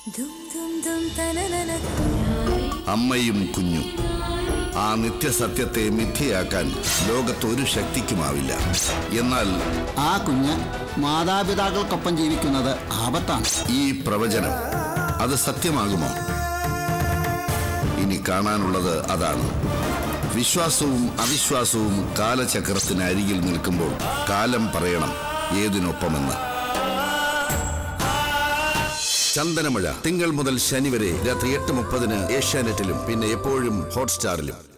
ദും ദും ദും തനനന അമ്മയും കുഞ്ഞും ആ നിത്യസത്യത്തെ മിഥ്യയാക്കാൻ ലോകത്തൊരു ശക്തിക്കുമാവില്ല എന്നാൽ ആ കുഞ്ഞ് മാതാപിതാക്കൾക്കൊപ്പം ജീവിക്കുന്നത് ആപത്താണ് ഈ പ്രവചനം അത് സത്യമാകുമോ ഇനി കാണാനുള്ളത് അതാണ് വിശ്വാസവും അവിശ്വാസവും കാലചക്രത്തിന് അരികിൽ നിൽക്കുമ്പോൾ കാലം പറയണം ഏതിനൊപ്പമെന്ന് ചന്ദനമഴ തിങ്കൾ മുതൽ ശനി വരെ രാത്രി എട്ട് മുപ്പതിന് ഏഷ്യാനെറ്റിലും പിന്നെ എപ്പോഴും ഹോട്ട്സ്റ്റാറിലും